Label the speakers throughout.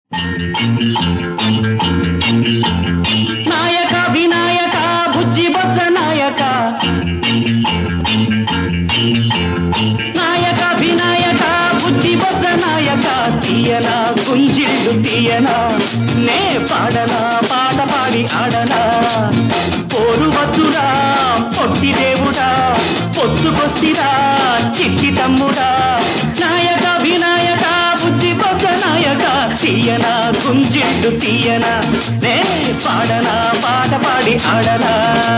Speaker 1: నాయక వినాయక బుజ్జి బొత్స నాయక నాయక వినాయక బుజ్జి బొత్స నాయక తీయనా గుంజిళ్ళు తీయనా నే పాడనా పాట పాడి ఆడనా పోరు వద్దురా పొట్టి దేవుడా పొత్తుకొస్తిరా చిట్టి తమ్ముడా నాయక వినాయక బుజ్జి బొత్స నాయక తీయనా గుంజిళ్ళు తీయనా నే పాడనా పాట పాడి ఆడనా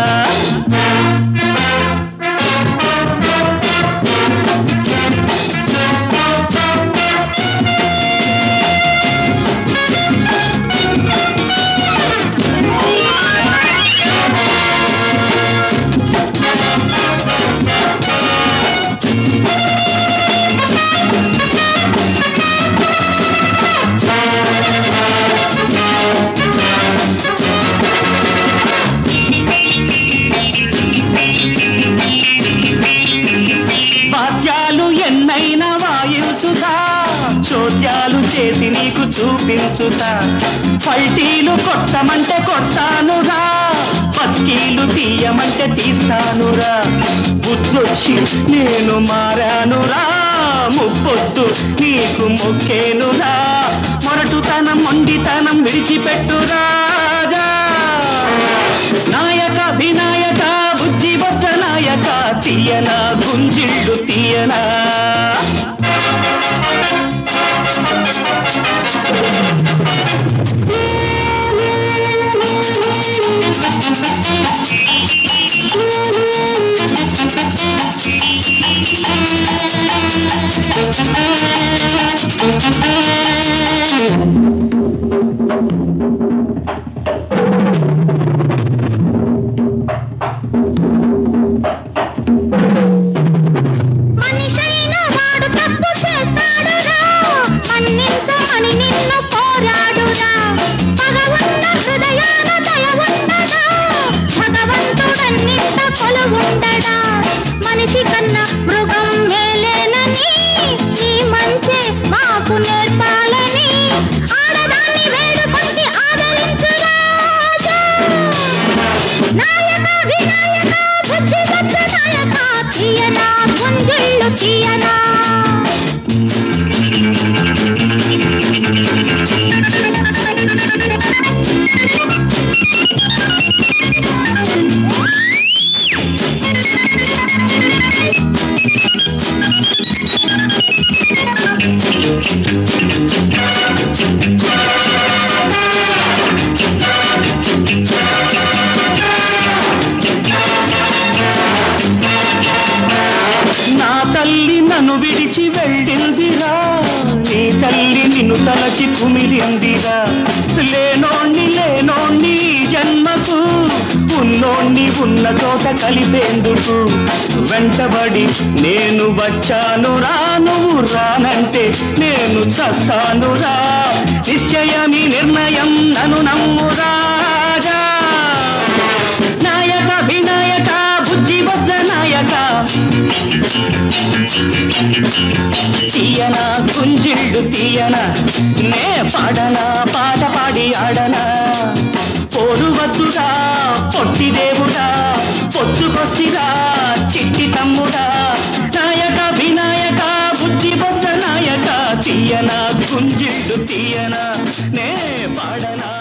Speaker 1: వాద్యాలు ఎన్నైనా వాయించుతా చోద్యాలు చేసి నీకు చూపించుతా పల్టీలు కొట్టమంటే కొట్టానురా పస్కీలు తీయమంటే తీస్తానురా బుద్ధొచ్చి నేను మారానురా ముప్పొద్దు నీకు మొక్కేనురా మొరటుతనం మొండితనం విడిచిపెట్టురా రాజా. నాయక వినాయక బుజ్జి బొత్స నాయక తీయనా గుంజిళ్ళు తీయనా
Speaker 2: మనిషైన వాడు తప్పు చేస్తాడురా మన్నించమని నిన్ను పోరాడురా పగవున్న హృదయాన దయ ఉండదా భగవంతుడన్నింత కొలువుండడా మనిషి కన్నా మృగం మేలేనని నీ మంచి మాకు నేర్పాలని ఆడదాన్ని వేడుకొంటి ఆదరించురా నాయక వినాయక బుద్ధి బుద్ధ నాయక తీయనా గుంజిళ్ళు తీయనా
Speaker 1: నా తల్లి నన్ను విడిచి వెళ్ళిందిరా నీ తల్లి నిన్ను తలచి కుమిలిందిరా లేనోణ్ణి లేనోణ్ణి ఈ జన్మకు ఉన్నోణ్ణి ఉన్న చోట కలిపేందుకు వెంటబడి నేను వచ్చాను రా నువ్వు రానంటే నేను చస్తాను రా నిశ్చయమి నిర్ణయం నన్ను నమ్మురా రాజా. నాయక వినాయక బుజ్జి బొజ్జ నాయక తీయనా గుంజిళ్ళు తీయనా నే పాడనా పాట పాడి ఆడనా పోరు వద్దురా పొట్టి దేవుడా పొత్తుకొస్తిరా చిట్టి తమ్ముడా నాయక వినాయక బుజ్జి బొజ్జ నాయక తీయనా గుంజిళ్ళు తీయనా నే పాడనా